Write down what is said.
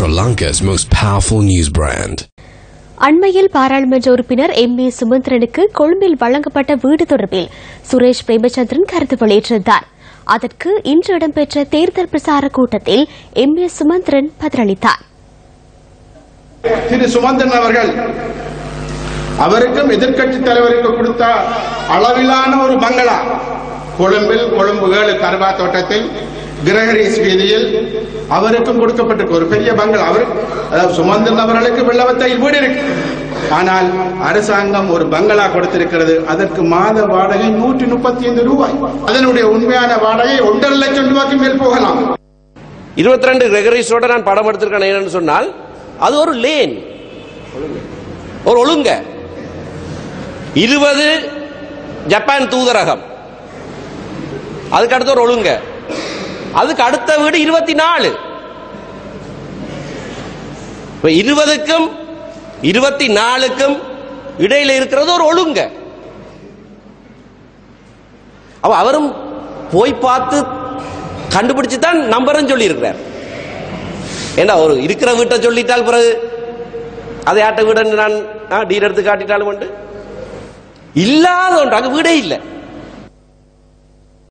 Sri Lanka's most powerful news brand. அண்மையில் பாராளுமன்ற உறுப்பினர் எம் ஏ சுமந்திரனுக்கு கொழும்பில் வழங்கப்பட்ட வீடு தொடர்பில் சுரேஷ் பிரேமச்சந்திரன் கருத்து வெளியிட்டிருந்தார் அதற்கு இன்று இடம்பெற்ற தேர்தல் பிரசார கூட்டத்தில் எம் ஏ சுமந்திரன் பதிலளித்தார் திரு சுமந்திரன் அவர்கள் அவருக்கும் எதிர்க்கட்சி தலைவருக்கு கொடுத்த அளவிலான ஒரு பங்களா கொழும்பில் கொழும்பு ஏழு கருவா தோட்டத்தில் கிரகரீஸ் வீதியில் அவருக்கும் கொடுக்கப்பட்டிருக்கு ஒரு பெரிய பங்களா அவர் அதாவது சுமந்திரன் அவர்களுக்கு வெள்ளவத்தையில் வீடு இருக்கு ஆனால் அரசாங்கம் ஒரு பங்களா கொடுத்திருக்கிறது அதற்கு மாத வாடகை நூற்றி முப்பத்தி ஐந்து ரூபாய் அதனுடைய உண்மையான வாடகை ஒன்றரை லட்சம் ரூபாய்க்கு மேல் போகலாம் இருபத்தி ரெண்டு ரெகரிஸோட நான் படம் எடுத்திருக்கேன் என்னன்னு சொன்னால் அது ஒரு லேன் ஒரு ஒழுங்க இருபது ஜப்பான் தூதரகம் அதுக்கு அடுத்து ஒரு ஒழுங்க அதுக்கு அடுத்த வீடு இருபத்தி நாலு இப்ப இருபதுக்கும் இருபத்தி நாலுக்கும் இடையில இருக்கிறது ஒரு ஒழுங்க அவ அவரும் போய் பார்த்து கண்டுபிடிச்சு தான் நம்பரும் சொல்லி இருக்கிறார் ஏன்னா ஒரு இருக்கிற வீட்டை சொல்லிட்டால் பிறகு அதை ஆட்ட வீடு நான் டீர் எடுத்து காட்டிட்டாலும் உண்டு இல்லாத ஒன்று அங்க வீடே இல்லை